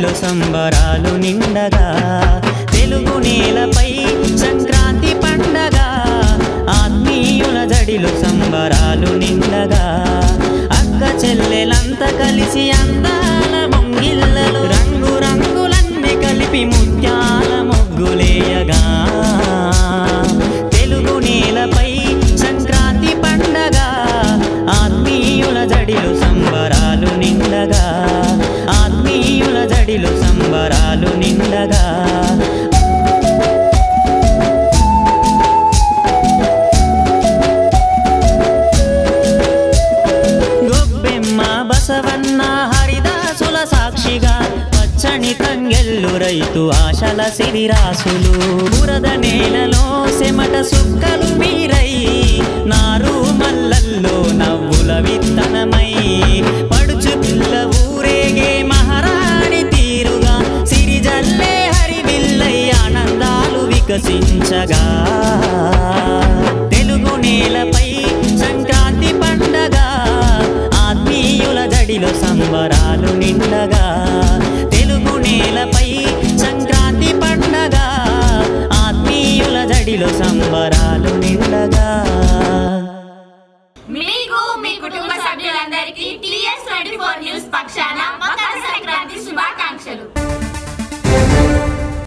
జడిలో సంబరాలు నిండగా తెలుగు నేలపై సంక్రాంతి పండగ ఆత్మీయుల జడిలో సంబరాలు నిండగా అక్క చెల్లెలంతా కలిసి అందాల మొంగిళ్ళలు రంగు రంగులన్నీ కలిపి ముత్యాల మొగ్గులేయగా తెలుగు నేలపై సంక్రాంతి పండగ ఆత్మీయుల జడిలో సంబరాలు నిండగా ఆత్మీయుల జడిలో సంబరాలు నిండగా గొబ్బెమ్మ బసవన్న హరిదాసుల సాక్షిగా పచ్చని తంగెల్లు రైతు ఆశల సిరిరాసులు బురద నేలలో సెమట సుక్కలు మీరై నారు మల్లల్లో నవ్వుల విత్తనమై పడుచు పిల్ల ఊరేగే మహారాణి తీరుగా సిరిజల్లే హరివిల్లై ఆనందాలు వికసించగా తెలుగు నేలపై సంక్రాంతి పండగ ఆత్మీయుల జడిలో సంబరాలు నిండగా తెలుగు నేలపై సంక్రాంతి పండగ ఆత్మీయుల జడిలో సంబరాలు నిండగా మీకు మీ కుటుంబ సభ్యులందరికీ టీఎస్ ట్వంటీ ఫోర్ న్యూస్ పక్షాన మకర సంక్రాంతి శుభాకాంక్షలు